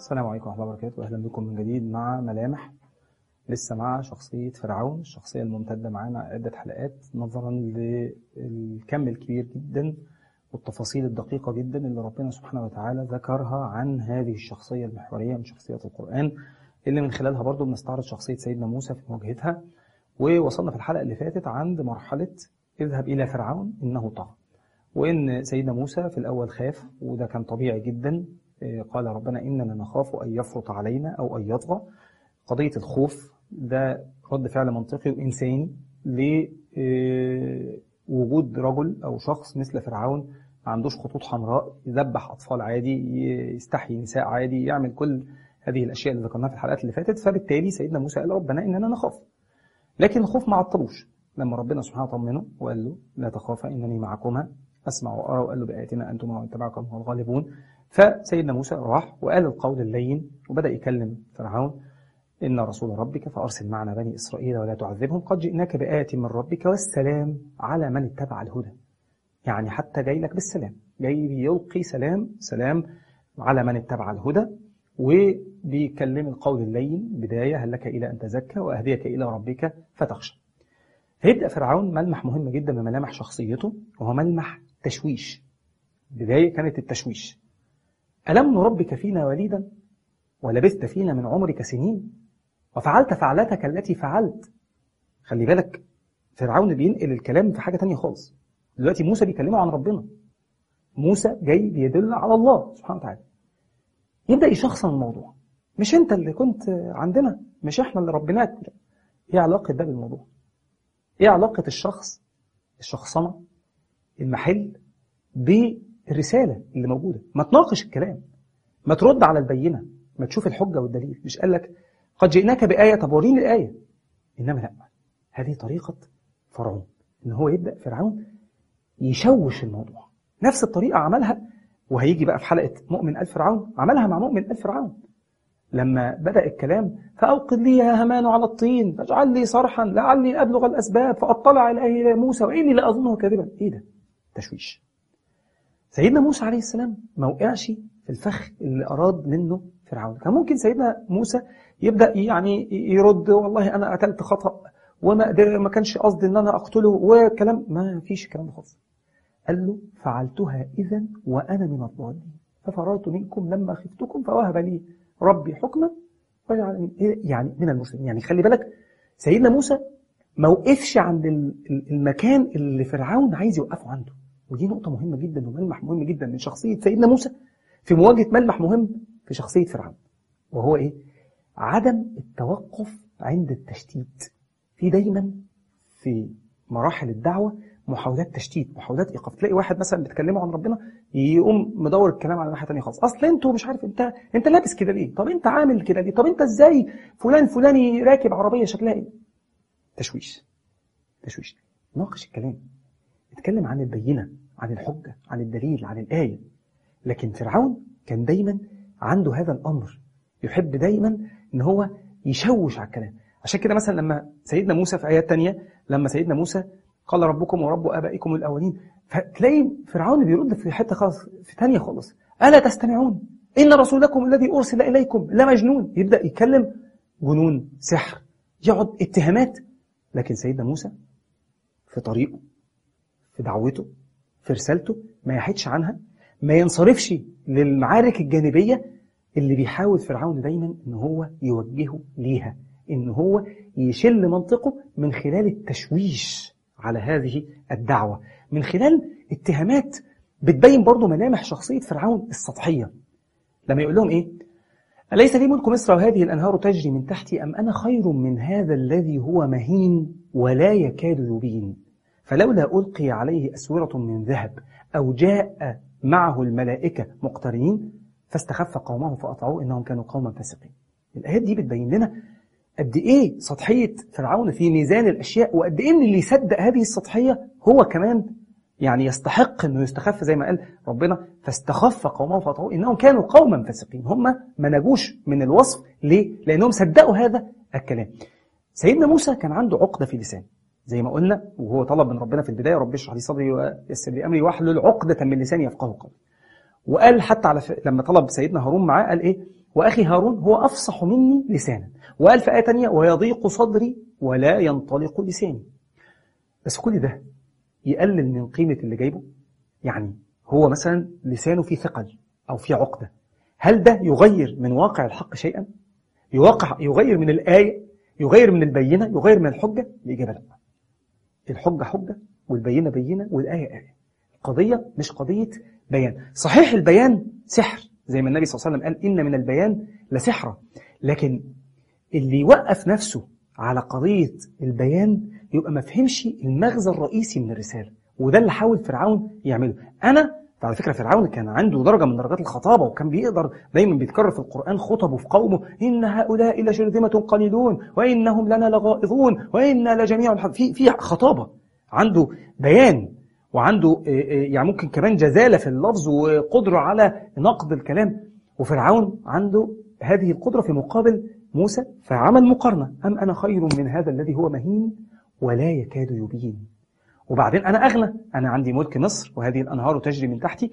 السلام عليكم ورحمة الله وبركاته أهلا بكم من جديد مع ملامح لسه مع شخصية فرعون الشخصية الممتدة معانا عدة حلقات نظرا للكم الكبير جدا والتفاصيل الدقيقة جدا اللي ربنا سبحانه وتعالى ذكرها عن هذه الشخصية المحورية من شخصيات القرآن اللي من خلالها برضو بنستعرض شخصية سيدنا موسى في مواجهتها ووصلنا في الحلقة اللي فاتت عند مرحلة اذهب إلى فرعون إنه طغى وإن سيدنا موسى في الأول خاف وده كان طبيعي جدا قال ربنا إننا نخاف أن يفرط علينا أو أن يطغى قضية الخوف ده رد فعل منطقي وإنساني لوجود رجل أو شخص مثل فرعون ما عندوش خطوط حمراء يذبح أطفال عادي يستحيي نساء عادي يعمل كل هذه الأشياء اللي ذكرناها في الحلقات اللي فاتت فبالتالي سيدنا موسى قال ربنا إننا نخاف لكن الخوف ما عطلوش لما ربنا سبحانه طمنه وقال له لا تخافا إنني معكما أسمع وأرى وقال له بآياتنا أنتم ومن تبعكم هو الغالبون فسيدنا موسى راح وقال القول اللين وبدأ يكلم فرعون إن رسول ربك فأرسل معنا بني إسرائيل ولا تعذبهم قد جئناك بآية من ربك والسلام على من اتبع الهدى يعني حتى جاي لك بالسلام جاي يلقي سلام سلام على من اتبع الهدى وبيكلم القول اللين بداية هل لك إلى أن تزكى وأهديك إلى ربك فتخشى فيبدأ فرعون ملمح مهم جدا من ملامح شخصيته وهو ملمح تشويش بداية كانت التشويش ألم نربك فينا وليدا ولبثت فينا من عمرك سنين وفعلت فعلتك التي فعلت خلي بالك فرعون بينقل الكلام في حاجة تانية خالص دلوقتي موسى بيكلمه عن ربنا موسى جاي بيدل على الله سبحانه وتعالى يبدأ يشخصن الموضوع مش انت اللي كنت عندنا مش احنا اللي ربناك ايه علاقة ده بالموضوع ايه علاقة الشخص الشخصنة المحل بالرسالة اللي موجودة ما تناقش الكلام ما ترد على البينة ما تشوف الحجة والدليل مش قال لك قد جئناك بآية طب وريني الآية إنما لا هذه طريقة فرعون إن هو يبدأ فرعون يشوش الموضوع نفس الطريقة عملها وهيجي بقى في حلقة مؤمن ألف فرعون عملها مع مؤمن ألف فرعون لما بدأ الكلام فأوقد لي يا همان على الطين فاجعل لي صرحا لعلي أبلغ الأسباب فأطلع إلى موسى وإني لا أظنه كاذبا إيه ده؟ تشويش سيدنا موسى عليه السلام ما وقعش في الفخ اللي أراد منه فرعون كان ممكن سيدنا موسى يبدأ يعني يرد والله أنا قتلت خطأ وما ما كانش قصدي ان انا اقتله وكلام ما فيش الكلام ده خالص قال له فعلتها اذا وانا من الضالين ففررت منكم لما خفتكم فوهب لي ربي حكما يعني من المسلمين يعني خلي بالك سيدنا موسى ما وقفش عند المكان اللي فرعون عايز يوقفه عنده ودي نقطة مهمة جدا وملمح مهم جدا من شخصية سيدنا موسى في مواجهة ملمح مهم في شخصية فرعون وهو ايه؟ عدم التوقف عند التشتيت في دايما في مراحل الدعوة محاولات تشتيت محاولات ايقاف تلاقي واحد مثلا بيتكلموا عن ربنا يقوم مدور الكلام على ناحيه ثانيه خالص اصل انتوا مش عارف انت انت لابس كده ليه طب انت عامل كده ليه طب انت ازاي فلان فلاني راكب عربيه شكلها ايه تشويش تشويش ناقش الكلام اتكلم عن البينه عن الحجه عن الدليل عن الايه لكن فرعون كان دايما عنده هذا الامر يحب دايما ان هو يشوش على الكلام عشان كده مثلا لما سيدنا موسى في آيات تانية لما سيدنا موسى قال ربكم ورب آبائكم الأولين فتلاقي فرعون بيرد في حتة خالص في تانية خالص ألا تستمعون إن رسولكم الذي أرسل إليكم لمجنون يبدأ يتكلم جنون سحر يقعد اتهامات لكن سيدنا موسى في طريقه في دعوته في رسالته ما يحيدش عنها ما ينصرفش للمعارك الجانبية اللي بيحاول فرعون دايما ان هو يوجهه ليها ان هو يشل منطقه من خلال التشويش على هذه الدعوة من خلال اتهامات بتبين برضو ملامح شخصية فرعون السطحية لما يقول لهم ايه أليس لي ملك مصر وهذه الأنهار تجري من تحتي أم أنا خير من هذا الذي هو مهين ولا يكاد يبين فلولا ألقي عليه أسورة من ذهب أو جاء معه الملائكة مقترنين فاستخف قومه فأطعوه إنهم كانوا قوما فاسقين الآيات دي بتبين لنا قد ايه سطحيه فرعون في ميزان الاشياء وقد ايه ان اللي يصدق هذه السطحيه هو كمان يعني يستحق انه يستخف زي ما قال ربنا فاستخف قومه فاطعوه انهم كانوا قوما فاسقين هم ما نجوش من الوصف ليه؟ لانهم صدقوا هذا الكلام. سيدنا موسى كان عنده عقده في لسانه زي ما قلنا وهو طلب من ربنا في البدايه رب اشرح لي صدري ويسر لي امري واحلل عقده من لساني يفقهوا قولي. وقال حتى على ف... لما طلب سيدنا هارون معاه قال ايه؟ وأخي هارون هو أفصح مني لسانا وقال في آية تانية ويضيق صدري ولا ينطلق لساني بس كل ده يقلل من قيمة اللي جايبه يعني هو مثلا لسانه فيه ثقل أو فيه عقدة هل ده يغير من واقع الحق شيئا؟ يواقع يغير من الآية يغير من البينة يغير من الحجة الإجابة لا الحجة حجة والبينة بينة والآية آية القضية مش قضية بيان صحيح البيان سحر زي ما النبي صلى الله عليه وسلم قال إن من البيان لسحرة لكن اللي يوقف نفسه على قضية البيان يبقى ما فهمش المغزى الرئيسي من الرسالة وده اللي حاول فرعون يعمله أنا على فكرة فرعون كان عنده درجة من درجات الخطابة وكان بيقدر دايما بيتكرر في القرآن خطبه في قومه إن هؤلاء لشرذمة قليلون وإنهم لنا لغائظون وإنا لجميع في في خطابة عنده بيان وعنده يعني ممكن كمان جزالة في اللفظ وقدرة على نقد الكلام وفرعون عنده هذه القدرة في مقابل موسى فعمل مقارنة أم أنا خير من هذا الذي هو مهين ولا يكاد يبين وبعدين أنا أغنى أنا عندي ملك مصر وهذه الأنهار تجري من تحتي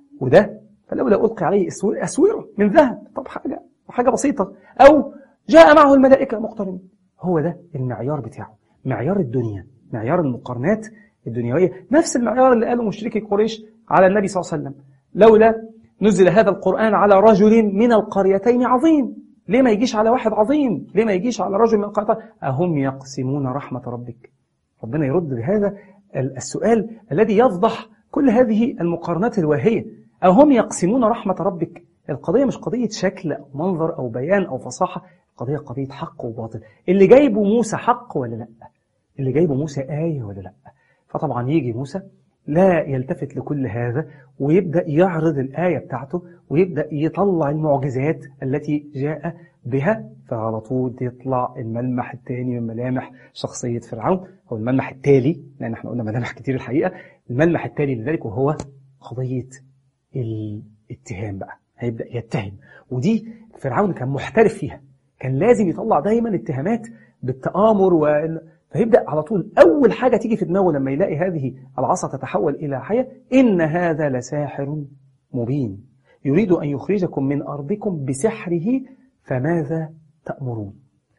وده فلولا ألقي عليه أسورة من ذهب طب حاجة حاجة بسيطة أو جاء معه الملائكة مقترنين هو ده المعيار بتاعه معيار الدنيا معيار المقارنات الدنيوية نفس المعيار اللي قاله مشركي قريش على النبي صلى الله عليه وسلم لولا نزل هذا القرآن على رجل من القريتين عظيم ليه ما يجيش على واحد عظيم ليه ما يجيش على رجل من القريتين أهم يقسمون رحمة ربك ربنا يرد بهذا السؤال الذي يفضح كل هذه المقارنات الواهية أهم يقسمون رحمة ربك القضية مش قضية شكل أو منظر أو بيان أو فصاحة القضية قضية حق وباطل اللي جايبه موسى حق ولا لا اللي جايبه موسى آية ولا لا فطبعا يجي موسى لا يلتفت لكل هذا ويبدأ يعرض الآية بتاعته ويبدأ يطلع المعجزات التي جاء بها فعلى طول يطلع الملمح الثاني من ملامح شخصية فرعون أو الملمح التالي لأن احنا قلنا ملامح كتير الحقيقة الملمح التالي لذلك وهو قضية الاتهام بقى هيبدأ يتهم ودي فرعون كان محترف فيها كان لازم يطلع دايما اتهامات بالتآمر و... فيبدأ على طول أول حاجة تيجي في دماغه لما يلاقي هذه العصا تتحول إلى حية إن هذا لساحر مبين يريد أن يخرجكم من أرضكم بسحره فماذا تأمرون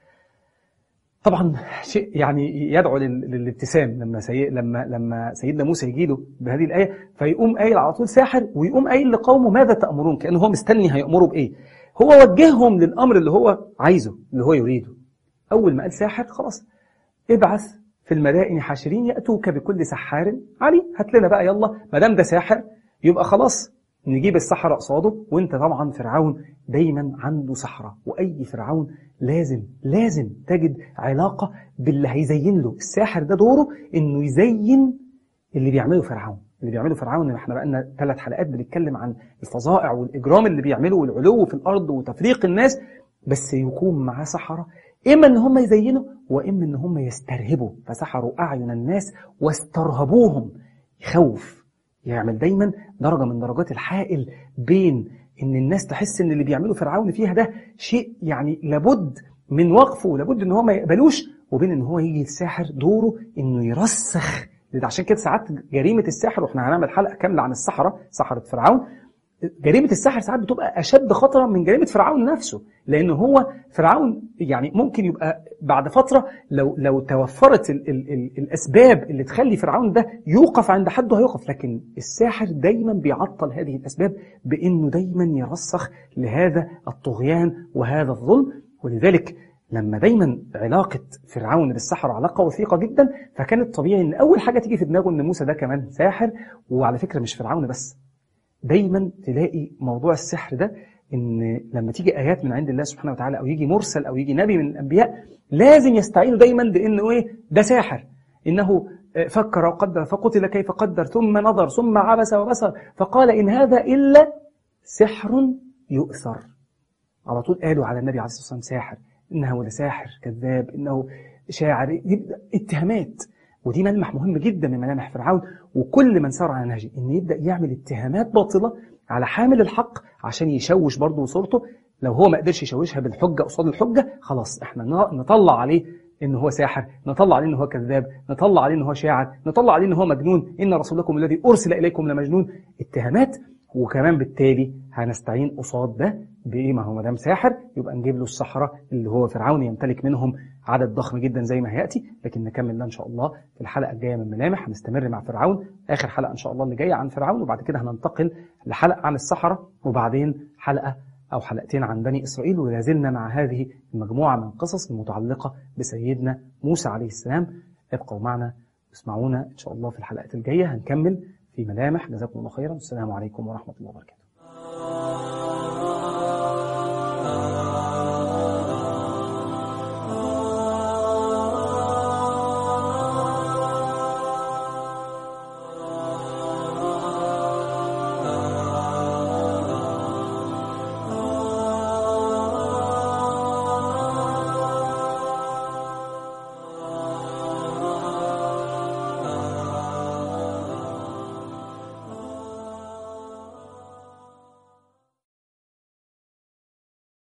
طبعا شيء يعني يدعو للابتسام لما سي... لما لما سيدنا موسى يجي له بهذه الايه فيقوم قايل على طول ساحر ويقوم قايل لقومه ماذا تامرون كانه هو مستني هيامروا بايه هو وجههم للامر اللي هو عايزه اللي هو يريده اول ما قال ساحر خلاص ابعث في المدائن حاشرين ياتوك بكل سحار علي هات لنا بقى يلا ما دام ده ساحر يبقى خلاص نجيب السحرة قصاده وانت طبعا فرعون دايما عنده سحرة واي فرعون لازم لازم تجد علاقة باللي هيزين له الساحر ده دوره انه يزين اللي بيعمله فرعون اللي بيعمله فرعون احنا بقالنا ثلاث حلقات بنتكلم عن الفظائع والاجرام اللي بيعمله والعلو في الارض وتفريق الناس بس يكون معاه سحرة اما ان هم يزينوا واما ان هم يسترهبوا فسحروا اعين الناس واسترهبوهم يخوف يعمل دايما درجة من درجات الحائل بين ان الناس تحس ان اللي بيعمله فرعون فيها ده شيء يعني لابد من وقفه ولابد ان هو ما يقبلوش وبين ان هو يجي الساحر دوره انه يرسخ عشان كده ساعات جريمة الساحر واحنا هنعمل حلقة كاملة عن السحرة سحرة فرعون جريمة السحر ساعات بتبقى أشد خطرا من جريمة فرعون نفسه لأن هو فرعون يعني ممكن يبقى بعد فترة لو لو توفرت ال ال ال الأسباب اللي تخلي فرعون ده يوقف عند حده هيوقف لكن الساحر دايما بيعطل هذه الأسباب بأنه دايما يرسخ لهذا الطغيان وهذا الظلم ولذلك لما دايما علاقة فرعون بالسحر علاقة وثيقة جدا فكان الطبيعي ان اول حاجة تيجي في دماغه ان موسى ده كمان ساحر وعلى فكرة مش فرعون بس دايما تلاقي موضوع السحر ده ان لما تيجي ايات من عند الله سبحانه وتعالى او يجي مرسل او يجي نبي من الانبياء لازم يستعينوا دايما بانه ايه ده ساحر انه فكر وقدر فقتل كيف قدر ثم نظر ثم عبس وبصر فقال ان هذا الا سحر يؤثر على طول قالوا على النبي عليه الصلاه والسلام ساحر انه لساحر كذاب انه شاعر اتهامات ودي ملمح مهم جدا من ملامح فرعون وكل من سار على نهجه ان يبدا يعمل اتهامات باطله على حامل الحق عشان يشوش برضه صورته لو هو ما قدرش يشوشها بالحجه قصاد الحجه خلاص احنا نطلع عليه ان هو ساحر نطلع عليه ان هو كذاب نطلع عليه ان هو شاعر نطلع عليه ان هو مجنون ان رسولكم الذي ارسل اليكم لمجنون اتهامات وكمان بالتالي هنستعين قصاد ده بايه ما هو ما دام ساحر يبقى نجيب له السحره اللي هو فرعون يمتلك منهم عدد ضخم جدا زي ما هياتي لكن نكمل ده ان شاء الله في الحلقه الجايه من ملامح هنستمر مع فرعون اخر حلقه ان شاء الله اللي جايه عن فرعون وبعد كده هننتقل لحلقه عن السحره وبعدين حلقه او حلقتين عن بني اسرائيل ولا زلنا مع هذه المجموعه من القصص المتعلقه بسيدنا موسى عليه السلام ابقوا معنا اسمعونا ان شاء الله في الحلقات الجايه هنكمل في ملامح جزاكم الله خيرا والسلام عليكم ورحمه الله وبركاته